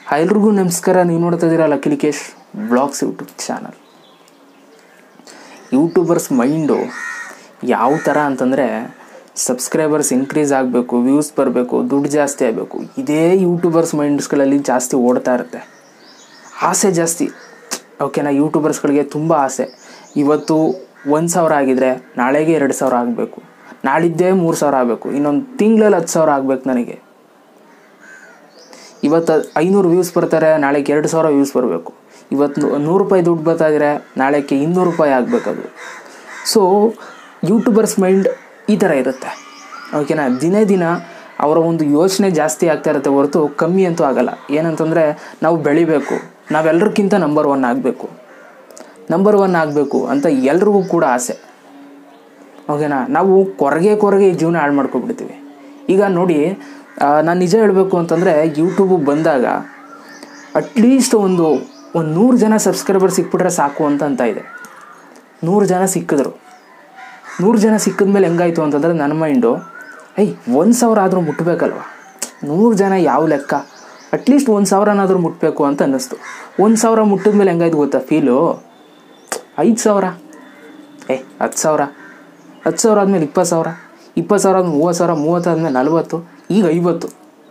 hi ಎಲ್ರಿಗೂ ನಮಸ್ಕಾರ ನೀವು ನೋಡ್ತಾ ಇದ್ದೀರಾ Lucky Likesh blogs YouTube channel YouTubers mind ಯಾವ ಥರ ಅಂತಂದರೆ ಸಬ್ಸ್ಕ್ರೈಬರ್ಸ್ ಇನ್ಕ್ರೀಸ್ ಆಗಬೇಕು ವ್ಯೂಸ್ ಬರಬೇಕು ದುಡ್ಡು ಜಾಸ್ತಿ ಆಗಬೇಕು ಇದೇ ಯೂಟ್ಯೂಬರ್ಸ್ ಮೈಂಡ್ಸ್ಗಳಲ್ಲಿ ಜಾಸ್ತಿ ಓಡ್ತಾ ಇರುತ್ತೆ ಆಸೆ ಜಾಸ್ತಿ ಓಕೆನಾ ಯೂಟ್ಯೂಬರ್ಸ್ಗಳಿಗೆ ತುಂಬ ಆಸೆ ಇವತ್ತು ಒಂದು ಸಾವಿರ ಆಗಿದ್ರೆ ನಾಳೆಗೆ ಎರಡು ಸಾವಿರ ಆಗಬೇಕು ನಾಳಿದ್ದೇ ಮೂರು ಸಾವಿರ ಆಗಬೇಕು ಇನ್ನೊಂದು ತಿಂಗಳಲ್ಲಿ ಹತ್ತು ಸಾವಿರ ಆಗಬೇಕು ನನಗೆ ಇವತ್ತು ಐನೂರು ವ್ಯೂಸ್ ಬರ್ತಾರೆ ನಾಳೆಗೆ ಎರಡು ಸಾವಿರ ವ್ಯೂಸ್ ಬರಬೇಕು ಇವತ್ತು ನೂ- ನೂರು ರೂಪಾಯಿ ದುಡ್ಡು ಬರ್ತಾ ಇದ್ರೆ ನಾಳೆಗೆ ಇನ್ನೂರು ರೂಪಾಯಿ ಆಗಬೇಕದು ಸೊ ಯೂಟ್ಯೂಬರ್ಸ್ ಮೈಂಡ್ ಈ ಥರ ಇರುತ್ತೆ ಓಕೆನಾ ದಿನೇ ದಿನ ಅವರ ಒಂದು ಯೋಚನೆ ಜಾಸ್ತಿ ಆಗ್ತಾ ಇರುತ್ತೆ ಹೊರತು ಕಮ್ಮಿ ಅಂತೂ ಆಗಲ್ಲ ಏನಂತಂದರೆ ನಾವು ಬೆಳಿಬೇಕು ನಾವೆಲ್ಲರಿಗಿಂತ ನಂಬರ್ ಒನ್ ಆಗಬೇಕು ನಂಬರ್ ಒನ್ ಆಗಬೇಕು ಅಂತ ಎಲ್ರಿಗೂ ಕೂಡ ಆಸೆ ಓಕೆನಾ ನಾವು ಕೊರಗೆ ಕೊರಗೆ ಈ ಜೀವನ ಹಾಳು ಮಾಡ್ಕೊಬಿಡ್ತೀವಿ ಈಗ ನೋಡಿ ನಾನು ನಿಜ ಹೇಳಬೇಕು ಅಂತಂದರೆ ಯೂಟ್ಯೂಬಿಗೆ ಬಂದಾಗ ಅಟ್ಲೀಸ್ಟ್ ಒಂದು ಒಂದು ನೂರು ಜನ ಸಬ್ಸ್ಕ್ರೈಬರ್ ಸಿಕ್ಬಿಟ್ರೆ ಸಾಕು ಅಂತ ಅಂತ ಇದೆ ನೂರು ಜನ ಸಿಕ್ಕಿದ್ರು ನೂರು ಜನ ಸಿಕ್ಕಿದ್ಮೇಲೆ ಹೆಂಗಾಯ್ತು ಅಂತಂದರೆ ನನ್ನ ಮೈಂಡು ಏಯ್ ಒಂದು ಸಾವಿರ ಆದರೂ ಮುಟ್ಟಬೇಕಲ್ವ ನೂರು ಜನ ಯಾವ ಲೆಕ್ಕ ಅಟ್ಲೀಸ್ಟ್ ಒಂದು ಸಾವಿರನಾದರೂ ಮುಟ್ಟಬೇಕು ಅಂತ ಅನ್ನಿಸ್ತು ಒಂದು ಸಾವಿರ ಮುಟ್ಟಿದ್ಮೇಲೆ ಹೆಂಗಾಯ್ತು ಗೊತ್ತಾ ಫೀಲು ಐದು ಸಾವಿರ ಏ ಹತ್ತು ಸಾವಿರ ಹತ್ತು ಸಾವಿರ ಆದಮೇಲೆ ಇಪ್ಪತ್ತು ಸಾವಿರ ಇಪ್ಪತ್ತು ಸಾವಿರ ಆದ್ಮೇಲೆ ಮೂವತ್ತು ಸಾವಿರ ಮೂವತ್ತು ಆದಮೇಲೆ ನಲ್ವತ್ತು ಈಗ ಐವತ್ತು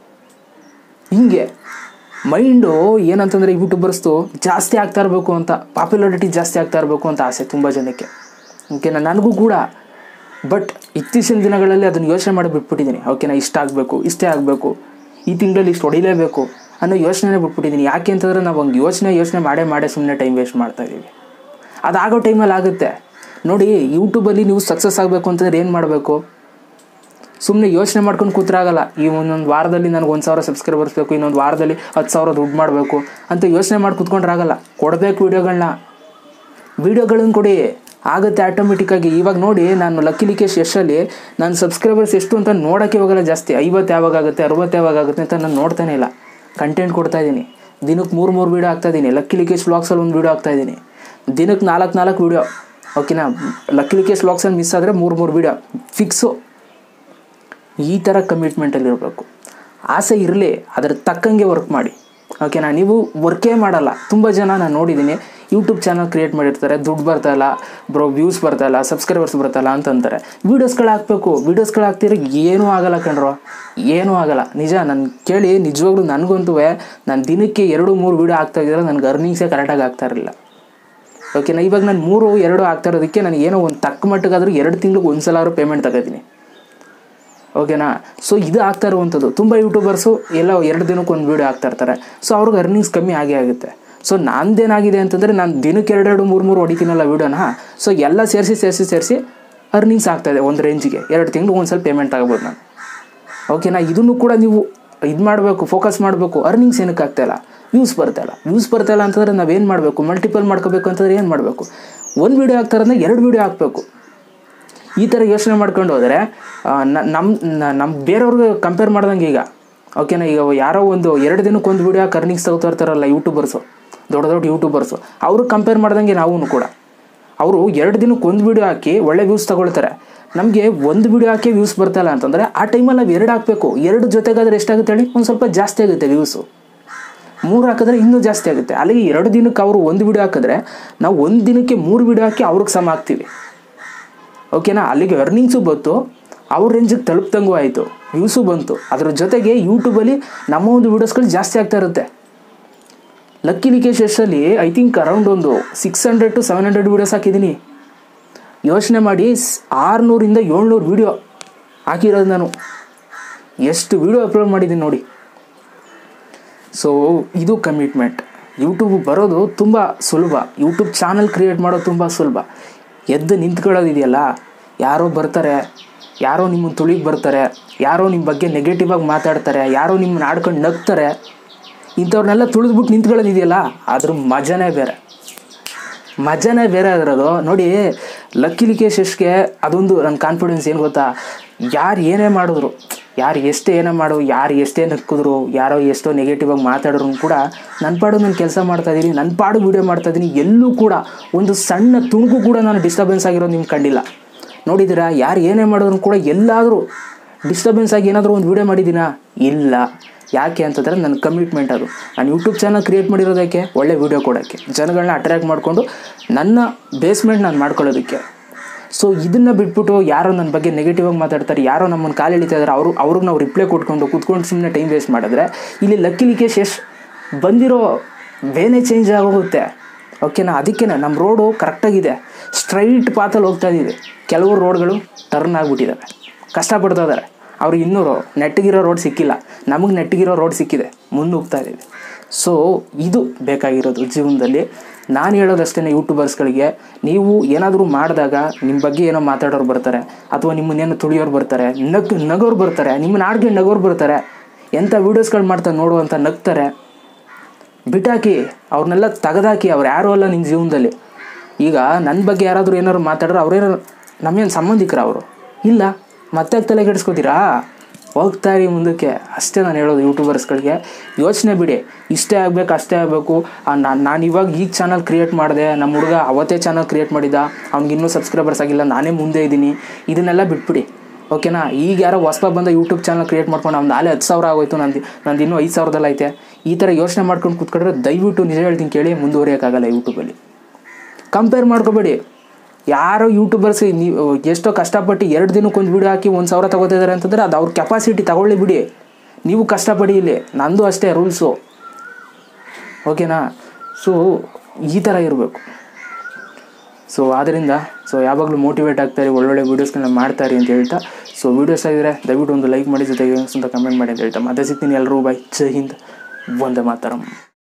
ಹಿಂಗೆ ಮೈಂಡು ಏನಂತಂದರೆ ಯೂಟ್ಯೂಬರ್ಸ್ದು ಜಾಸ್ತಿ ಆಗ್ತಾ ಇರಬೇಕು ಅಂತ ಪಾಪ್ಯುಲಾರಿಟಿ ಜಾಸ್ತಿ ಆಗ್ತಾ ಇರಬೇಕು ಅಂತ ಆಸೆ ತುಂಬ ಜನಕ್ಕೆ ಓಕೆನಾ ನನಗೂ ಕೂಡ ಬಟ್ ಇತ್ತೀಚಿನ ದಿನಗಳಲ್ಲಿ ಅದನ್ನು ಯೋಚನೆ ಮಾಡಿ ಬಿಟ್ಬಿಟ್ಟಿದ್ದೀನಿ ಓಕೆನಾ ಇಷ್ಟ ಆಗಬೇಕು ಇಷ್ಟೇ ಆಗಬೇಕು ಈ ತಿಂಗಳಲ್ಲಿ ಇಷ್ಟು ಹೊಡಿಲೇಬೇಕು ಅನ್ನೋ ಯೋಚನೆನೇ ಬಿಟ್ಬಿಟ್ಟಿದ್ದೀನಿ ಯಾಕೆ ಅಂತಂದರೆ ನಾವು ಹಂಗೆ ಯೋಚನೆ ಯೋಚನೆ ಮಾಡೇ ಮಾಡೇ ಸುಮ್ಮನೆ ಟೈಮ್ ವೇಸ್ಟ್ ಮಾಡ್ತಾ ಇದ್ದೀವಿ ಅದಾಗೋ ಟೈಮಲ್ಲಿ ಆಗುತ್ತೆ ನೋಡಿ ಯೂಟ್ಯೂಬಲ್ಲಿ ನೀವು ಸಕ್ಸಸ್ ಆಗಬೇಕು ಅಂತಂದ್ರೆ ಏನು ಮಾಡಬೇಕು ಸುಮ್ಮನೆ ಯೋಚನೆ ಮಾಡ್ಕೊಂಡು ಕೂತ್ರಾಗಲ್ಲ ಈ ಒಂದೊಂದು ವಾರದಲ್ಲಿ ನನಗೆ ಒಂದು ಸಾವಿರ ಸಬ್ಸ್ಕ್ರೈಬರ್ಸ್ ಬೇಕು ಇನ್ನೊಂದು ವಾರದಲ್ಲಿ ಹತ್ತು ಸಾವಿರ ದುಡ್ಡು ಮಾಡಬೇಕು ಅಂತ ಯೋಚನೆ ಮಾಡಿ ಕೂತ್ಕೊಂಡ್ರಾಗಲ್ಲ ಕೊಡಬೇಕು ವೀಡಿಯೋಗಳನ್ನ ವೀಡಿಯೋಗಳನ್ನ ಕೊಡಿ ಆಗುತ್ತೆ ಆಟೋಮೆಟಿಕ್ಕಾಗಿ ಇವಾಗ ನೋಡಿ ನಾನು ಲಕ್ಕಿ ಲಿಕೇಶ್ ಯಶಲ್ಲಿ ನನ್ನ ಸಬ್ಸ್ಕ್ರೈಬರ್ಸ್ ಎಷ್ಟು ಅಂತ ನೋಡೋಕ್ಕೆ ಹೋಗಲ್ಲ ಜಾಸ್ತಿ ಐವತ್ತು ಯಾವಾಗ ಆಗುತ್ತೆ ಅರವತ್ತು ಯಾವಾಗ ಆಗುತ್ತೆ ಅಂತ ನಾನು ನೋಡ್ತಾನೆ ಇಲ್ಲ ಕಂಟೆಂಟ್ ಕೊಡ್ತಾ ಇದ್ದೀನಿ ದಿನಕ್ಕೆ ಮೂರು ಮೂರು ವೀಡಿಯೋ ಹಾಕ್ತಾ ಇದ್ದೀನಿ ಲಕ್ಕಿ ಲಿಕೇಶ್ ವ್ಲಾಗ್ಸಲ್ಲಿ ಒಂದು ವೀಡಿಯೋ ಹಾಕ್ತಾ ಇದ್ದೀನಿ ದಿನಕ್ಕೆ ನಾಲ್ಕು ನಾಲ್ಕು ವೀಡಿಯೋ ಓಕೆನಾ ಲಕ್ಕಿ ಲಿಕೇಶ್ ವ್ಲಾಗ್ಸಲ್ಲಿ ಮಿಸ್ ಆದರೆ ಮೂರು ಮೂರು ವೀಡಿಯೋ ಫಿಕ್ಸು ಈ ಥರ ಕಮಿಟ್ಮೆಂಟಲ್ಲಿ ಇರಬೇಕು ಆಸೆ ಇರಲಿ ಅದರ ತಕ್ಕಂಗೆ ವರ್ಕ್ ಮಾಡಿ ಓಕೆನಾ ನೀವು ವರ್ಕೇ ಮಾಡಲ್ಲ ತುಂಬ ಜನ ನಾನು ನೋಡಿದ್ದೀನಿ ಯೂಟ್ಯೂಬ್ ಚಾನಲ್ ಕ್ರಿಯೇಟ್ ಮಾಡಿರ್ತಾರೆ ದುಡ್ಡು ಬರ್ತಾ ಇಲ್ಲ ಬ್ರೋ ವ್ಯೂಸ್ ಬರ್ತಾ ಇಲ್ಲ ಸಬ್ಸ್ಕ್ರೈಬರ್ಸ್ ಬರ್ತಾ ಇಲ್ಲ ಅಂತಂತಾರೆ ವೀಡಿಯೋಸ್ಗಳು ಹಾಕ್ಬೇಕು ವೀಡಿಯೋಸ್ಗಳು ಹಾಕ್ತಿದ್ರೆ ಏನೂ ಆಗಲ್ಲ ಕಣ್ರೋ ಏನೂ ಆಗಲ್ಲ ನಿಜ ನಾನು ಕೇಳಿ ನಿಜವಾಗ್ಲೂ ನನಗಂತೂ ನಾನು ದಿನಕ್ಕೆ ಎರಡು ಮೂರು ವೀಡಿಯೋ ಆಗ್ತಾ ಇದ್ದರೆ ನನಗೆ ಅರ್ನಿಂಗ್ಸೇ ಕರೆಕ್ಟಾಗಿ ಆಗ್ತಾ ಇರಲಿಲ್ಲ ಓಕೆನಾ ಇವಾಗ ನಾನು ಮೂರು ಎರಡು ಆಗ್ತಾ ಇರೋದಕ್ಕೆ ನನಗೆ ಏನೋ ಒಂದು ತಕ್ಕ ಮಟ್ಟಿಗಾದರೂ ಎರಡು ತಿಂಗ್ಳಿಗೆ ಒಂದು ಸಲ ಪೇಮೆಂಟ್ ತಗೋತೀನಿ ಓಕೆನಾ ಸೊ ಇದು ಆಗ್ತಾ ಇರುವಂಥದ್ದು ತುಂಬ ಯೂಟ್ಯೂಬರ್ಸು ಎಲ್ಲ ಎರಡು ದಿನಕ್ಕೆ ಒಂದು ವೀಡಿಯೋ ಆಗ್ತಾ ಇರ್ತಾರೆ ಸೊ ಅವ್ರಿಗೆ ಅರ್ನಿಂಗ್ಸ್ ಕಮ್ಮಿ ಆಗೇ ಆಗುತ್ತೆ ಸೊ ನಂದೇನಾಗಿದೆ ಅಂತಂದರೆ ನಾನು ದಿನಕ್ಕೆ ಎರಡೆರಡು ಮೂರು ಮೂರು ಹೊಡಿತೀನಲ್ಲ ವೀಡಿಯೋನ ಸೊ ಎಲ್ಲ ಸೇರಿಸಿ ಸೇರಿಸಿ ಸೇರಿಸಿ ಅರ್ನಿಂಗ್ಸ್ ಆಗ್ತಾಯಿದೆ ಒಂದು ರೇಂಜಿಗೆ ಎರಡು ತಿಂಗಳು ಒಂದು ಸಲ ಪೇಮೆಂಟ್ ತಗೋಬೋದು ನಾನು ಓಕೆನಾ ಇದನ್ನು ಕೂಡ ನೀವು ಇದು ಮಾಡಬೇಕು ಫೋಕಸ್ ಮಾಡಬೇಕು ಅರ್ನಿಂಗ್ಸ್ ಏನಕ್ಕೆ ಆಗ್ತಾಯಿಲ್ಲ ವ್ಯೂಸ್ ಬರ್ತಾಯಿಲ್ಲ ವ್ಯೂಸ್ ಬರ್ತಾಯಿಲ್ಲ ಅಂತಂದರೆ ನಾವೇನು ಮಾಡಬೇಕು ಮಲ್ಟಿಪಲ್ ಮಾಡ್ಕೋಬೇಕು ಅಂತಂದ್ರೆ ಏನು ಮಾಡಬೇಕು ಒಂದು ವೀಡಿಯೋ ಹಾಕ್ತಾರಂದ್ರೆ ಎರಡು ವೀಡಿಯೋ ಹಾಕಬೇಕು ಈ ಥರ ಯೋಚನೆ ಮಾಡ್ಕೊಂಡು ಹೋದರೆ ನಮ್ಮ ನಮ್ಮ ಬೇರೆಯವ್ರಿಗೆ ಕಂಪೇರ್ ಮಾಡ್ದಂಗೆ ಈಗ ಓಕೆನಾ ಈಗ ಯಾರೋ ಒಂದು ಎರಡು ದಿನಕ್ಕೆ ಒಂದು ವೀಡಿಯೋ ಅರ್ನಿಂಗ್ಸ್ ತಗೋತಾ ಇರ್ತಾರಲ್ಲ ಯೂಟ್ಯೂಬರ್ಸು ದೊಡ್ಡ ದೊಡ್ಡ ಯೂಟ್ಯೂಬರ್ಸು ಅವ್ರಿಗೆ ಕಂಪೇರ್ ಮಾಡ್ದಂಗೆ ನಾವು ಕೂಡ ಅವರು ಎರಡು ದಿನಕ್ಕೆ ಒಂದು ವೀಡಿಯೋ ಹಾಕಿ ಒಳ್ಳೆ ವ್ಯೂಸ್ ತಗೊಳ್ತಾರೆ ನಮಗೆ ಒಂದು ವೀಡಿಯೋ ಹಾಕಿ ವ್ಯೂಸ್ ಬರ್ತಾಯಿಲ್ಲ ಅಂತಂದರೆ ಆ ಟೈಮಲ್ಲಿ ನಾವು ಎರಡು ಹಾಕಬೇಕು ಎರಡು ಜೊತೆಗಾದ್ರೆ ಎಷ್ಟಾಗುತ್ತೆ ಹೇಳಿ ಒಂದು ಸ್ವಲ್ಪ ಜಾಸ್ತಿ ಆಗುತ್ತೆ ವ್ಯೂಸು ಮೂರು ಹಾಕಿದ್ರೆ ಇನ್ನೂ ಜಾಸ್ತಿ ಆಗುತ್ತೆ ಅಲ್ಲಿಗೆ ಎರಡು ದಿನಕ್ಕೆ ಅವರು ಒಂದು ವೀಡಿಯೋ ಹಾಕಿದ್ರೆ ನಾವು ಒಂದು ದಿನಕ್ಕೆ ಮೂರು ವೀಡಿಯೋ ಹಾಕಿ ಅವ್ರಿಗೆ ಸಮ ಹಾಕ್ತೀವಿ ಓಕೆನಾ ಅಲ್ಲಿಗೆ ಅರ್ನಿಂಗ್ಸು ಬಂತು ಅವ್ರ ರೇಂಜಿಗೆ ತಲುಪ್ದಂಗೂ ಆಯಿತು ವ್ಯೂಸು ಬಂತು ಅದ್ರ ಜೊತೆಗೆ ಯೂಟ್ಯೂಬಲ್ಲಿ ನಮ್ಮ ಒಂದು ವೀಡಿಯೋಸ್ಗಳು ಜಾಸ್ತಿ ಆಗ್ತಾ ಇರುತ್ತೆ ಲಕ್ಕಿ ಲಿಕೇಶ್ ಯಶಲ್ಲಿ ಐ ಥಿಂಕ್ ಅರೌಂಡ್ ಒಂದು six hundred to seven hundred videos ಹಾಕಿದ್ದೀನಿ ಯೋಚನೆ ಮಾಡಿ ಸ್- ಆರುನೂರಿಂದ ಏಳ್ನೂರು ವೀಡಿಯೋ ಹಾಕಿರೋದು ನಾನು ಎಷ್ಟು ವೀಡಿಯೋ ಅಪ್ಲೋಡ್ ಮಾಡಿದ್ದೀನಿ ನೋಡಿ ಸೊ ಇದು ಕಮಿಟ್ಮೆಂಟ್ ಯೂಟ್ಯೂಬ್ ಬರೋದು ತುಂಬ ಸುಲಭ ಯೂಟ್ಯೂಬ್ ಚಾನಲ್ ಕ್ರಿಯೇಟ್ ಮಾಡೋದು ತುಂಬ ಸುಲಭ ಎದ್ದು ನಿಂತ್ಕೊಳ್ಳೋದಿದೆಯಲ್ಲ ಯಾರೋ ಬರ್ತಾರೆ ಯಾರೋ ನಿಮ್ಮನ್ನು ತುಳಿಗೆ ಬರ್ತಾರೆ ಯಾರೋ ನಿಮ್ಮ ಬಗ್ಗೆ ನೆಗೆಟಿವ್ ಆಗಿ ಮಾತಾಡ್ತಾರೆ ಯಾರೋ ನಿಮ್ಮನ್ನ ಆಡ್ಕೊಂಡು ನಗ್ತಾರೆ ಇಂಥವ್ರನ್ನೆಲ್ಲ ತುಳಿದ್ಬಿಟ್ಟು ನಿಂತ್ಕೊಳ್ಳೋದಿದೆಯಲ್ಲ ಅದ್ರ ಮಜಾನೇ ಬೇರೆ ಮಜಾನೇ ಬೇರೆ ಆಗಿರೋದು ನೋಡಿ ಲಕ್ಕಿ ಲಿಕೇಶ್ ಯಶ್ಗೆ ಅದೊಂದು ನನ್ನ ಕಾನ್ಫಿಡೆನ್ಸ್ ಏನು ಗೊತ್ತಾ ಯಾರು ಏನೇ ಮಾಡಿದ್ರು ಯಾರು ಎಷ್ಟೇ ಏನೇ ಮಾಡು ಯಾರು ಎಷ್ಟೇ ನಕ್ಕಿದ್ರು ಯಾರೋ ಎಷ್ಟೋ ನೆಗೆಟಿವ್ ಆಗಿ ಮಾತಾಡಿದ್ರು ಕೂಡ ನನ್ನ ಪಾಡು ನಾನು ಕೆಲಸ ಮಾಡ್ತಾಯಿದ್ದೀನಿ ನನ್ನ ಪಾಡು ವೀಡಿಯೋ ಮಾಡ್ತಾಯಿದ್ದೀನಿ ಎಲ್ಲೂ ಕೂಡ ಒಂದು ಸಣ್ಣ ತುಣುಕು ಕೂಡ ನಾನು ಡಿಸ್ಟರ್ಬೆನ್ಸ್ ಆಗಿರೋದು ನಿಮ್ಗೆ ಕಂಡಿಲ್ಲ ನೋಡಿದ್ದೀರಾ ಯಾರು ಏನೇ ಮಾಡಿದ್ರು ಕೂಡ ಎಲ್ಲಾದರೂ ಡಿಸ್ಟರ್ಬೆನ್ಸ್ ಆಗಿ ಏನಾದರೂ ಒಂದು ವೀಡಿಯೋ ಮಾಡಿದ್ದೀನಾ ಇಲ್ಲ ಯಾಕೆ ಅಂತಂದರೆ ನನ್ನ ಕಮಿಟ್ಮೆಂಟ್ ಅದು ನಾನು ಯೂಟ್ಯೂಬ್ ಚಾನಲ್ ಕ್ರಿಯೇಟ್ ಮಾಡಿರೋದಕ್ಕೆ ಒಳ್ಳೆ ವೀಡಿಯೋ ಕೊಡೋಕ್ಕೆ ಜನಗಳನ್ನ ಅಟ್ರ್ಯಾಕ್ಟ್ ಮಾಡಿಕೊಂಡು ನನ್ನ ಬೇಸ್ಮೆಂಟ್ ನಾನು ಮಾಡ್ಕೊಳ್ಳೋದಕ್ಕೆ ಸೊ ಇದನ್ನು ಬಿಟ್ಬಿಟ್ಟು ಯಾರೋ ನನ್ನ ಬಗ್ಗೆ ನೆಗೆಟಿವ್ ಆಗಿ ಮಾತಾಡ್ತಾರೆ ಯಾರೋ ನಮ್ಮನ್ನು ಕಾಲು ಎಳಿತಾ ಇದ್ದಾರೆ ಅವರು ಅವ್ರಿಗೆ ನಾವು ರಿಪ್ಲೈ ಕೊಟ್ಕೊಂಡು ಕೂತ್ಕೊಂಡು ಸುಮ್ಮನೆ ಟೈಮ್ ವೇಸ್ಟ್ ಮಾಡಿದ್ರೆ ಇಲ್ಲಿ ಲಕ್ಕಿ ಲಿಕೇಶ್ ಎಷ್ಟು ಬಂದಿರೋ ವೇನೇ ಚೇಂಜ್ ಆಗೋಗುತ್ತೆ ಓಕೆನಾ ಅದಕ್ಕೆ ನಮ್ಮ ರೋಡು ಕರೆಕ್ಟಾಗಿದೆ ಸ್ಟ್ರೈಟ್ ಪಾತಲ್ಲಿ ಹೋಗ್ತಾ ಇದ್ದೀವಿ ಕೆಲವು ರೋಡ್ಗಳು ಟರ್ನ್ ಆಗಿಬಿಟ್ಟಿದ್ದಾವೆ ಕಷ್ಟಪಡ್ತಾ ಇದ್ದಾರೆ ಅವ್ರಿಗೆ ಇನ್ನೂರು ನೆಟ್ಟಿಗಿರೋ ರೋಡ್ ಸಿಕ್ಕಿಲ್ಲ ನಮಗೆ ನೆಟ್ಟಿಗಿರೋ ರೋಡ್ ಸಿಕ್ಕಿದೆ ಮುಂದೆ ಹೋಗ್ತಾ ಇದ್ದೀವಿ ಸೊ ಇದು ಬೇಕಾಗಿರೋದು ಜೀವನದಲ್ಲಿ ನಾನು ಹೇಳೋದಷ್ಟೇ ಯೂಟ್ಯೂಬರ್ಸ್ಗಳಿಗೆ ನೀವು ಏನಾದರೂ ಮಾಡಿದಾಗ ನಿಮ್ಮ ಬಗ್ಗೆ ಏನೋ ಮಾತಾಡೋರು ಬರ್ತಾರೆ ಅಥವಾ ನಿಮ್ಮನ್ನೇನೋ ತುಳಿಯೋರು ಬರ್ತಾರೆ ನಗ್ ನಗೋರು ಬರ್ತಾರೆ ನಿಮ್ಮನ್ನ ಆಡ್ಕೊಂಡು ನಗೋರು ಬರ್ತಾರೆ ಎಂಥ ವೀಡಿಯೋಸ್ಗಳು ಮಾಡ್ತಾರೆ ನೋಡುವಂತ ನಗ್ತಾರೆ ಬಿಟ್ಟಾಕಿ ಅವ್ರನ್ನೆಲ್ಲ ತೆಗೆದಾಕಿ ಅವ್ರು ಯಾರೂ ಅಲ್ಲ ನಿಮ್ಮ ಜೀವನದಲ್ಲಿ ಈಗ ನನ್ನ ಬಗ್ಗೆ ಯಾರಾದರೂ ಏನಾದ್ರು ಮಾತಾಡಿದ್ರೆ ಅವ್ರೇನೋ ನಮ್ಮೇನು ಸಂಬಂಧಿಕರ ಅವರು ಇಲ್ಲ ಮತ್ತೆ ತಲೆ ಕೆಡಿಸ್ಕೋತೀರಾ ಹೋಗ್ತಾ ಇರಿ ಮುಂದಕ್ಕೆ ಅಷ್ಟೇ ನಾನು ಹೇಳೋದು ಯೂಟ್ಯೂಬರ್ಸ್ಗಳಿಗೆ ಯೋಚನೆ ಬಿಡಿ ಇಷ್ಟೇ ಆಗಬೇಕು ಅಷ್ಟೇ ಆಗಬೇಕು ನಾನು ನಾನು ಇವಾಗ ಈಗ ಚಾನಲ್ ಕ್ರಿಯೇಟ್ ಮಾಡಿದೆ ನಮ್ಮ ಹುಡುಗ ಅವತ್ತೇ ಚಾನಲ್ ಕ್ರಿಯೇಟ್ ಮಾಡಿದ್ದ ಅವ್ನಿಗೆ ಇನ್ನೂ ಸಬ್ಸ್ಕ್ರೈಬರ್ಸ್ ಆಗಿಲ್ಲ ನಾನೇ ಮುಂದೆ ಇದ್ದೀನಿ ಇದನ್ನೆಲ್ಲ ಬಿಟ್ಬಿಡಿ ಓಕೆನಾ ಈಗ ಯಾರೋ ಹೊಸ್ದಾಗಿ ಬಂದ ಯೂಟ್ಯೂಬ್ ಚಾನಲ್ ಕ್ರಿಯೇಟ್ ಮಾಡ್ಕೊಂಡು ಅವ್ನು ನಾಳೆ ಹತ್ತು ಸಾವಿರ ಆಗೋಯ್ತು ನಂದು ನಂದು ಇನ್ನೂ ಐದು ಸಾವಿರದಲ್ಲಿ ಐತೆ ಈ ಥರ ಯೋಚನೆ ಮಾಡ್ಕೊಂಡು ಕೂತ್ಕೊಂಡ್ರೆ ದಯವಿಟ್ಟು ನಿಜ ಹೇಳ್ತೀನಿ ಕೇಳಿ ಮುಂದುವರಿಯೋಕ್ಕಾಗಲ್ಲ ಯೂಟ್ಯೂಬಲ್ಲಿ ಕಂಪೇರ್ ಮಾಡ್ಕೋಬೇಡಿ ಯಾರೋ ಯೂಟ್ಯೂಬರ್ಸ್ ನೀವು ಎಷ್ಟೋ ಕಷ್ಟಪಟ್ಟು ಎರಡು ದಿನಕ್ಕೆ ಒಂದು ವೀಡಿಯೋ ಹಾಕಿ ಒಂದು ಸಾವಿರ ತಗೋತಿದ್ದಾರೆ ಅಂತಂದರೆ ಅದು ಅವ್ರ ಕೆಪಾಸಿಟಿ ತಗೊಳ್ಳಿ ಬಿಡಿ ನೀವು ಕಷ್ಟಪಡಿ ಇಲ್ಲಿ ನಂದು ಅಷ್ಟೇ ರೂಲ್ಸು ಓಕೆನಾ ಸೊ ಈ ಥರ ಇರಬೇಕು ಸೊ ಆದ್ದರಿಂದ ಸೊ ಯಾವಾಗಲೂ ಮೋಟಿವೇಟ್ ಆಗ್ತಾರೆ ಒಳ್ಳೊಳ್ಳೆ ವೀಡಿಯೋಸ್ಗಳನ್ನ ಮಾಡ್ತಾರೆ ಅಂತ ಹೇಳ್ತಾ ಸೊ ವೀಡಿಯೋಸ್ ಆಗಿದ್ರೆ ದಯವಿಟ್ಟು ಒಂದು ಲೈಕ್ ಮಾಡಿ ಜೊತೆಗೆ ಅಂತ ಕಮೆಂಟ್ ಮಾಡಿ ಅಂತ ಹೇಳ್ತಾ ಮತ್ತೆ ಸಿಗ್ತೀನಿ ಎಲ್ಲರೂ ಬೈ ಜೈ ಹಿಂದ್ ಒಂದೇ ಮಾತರಂ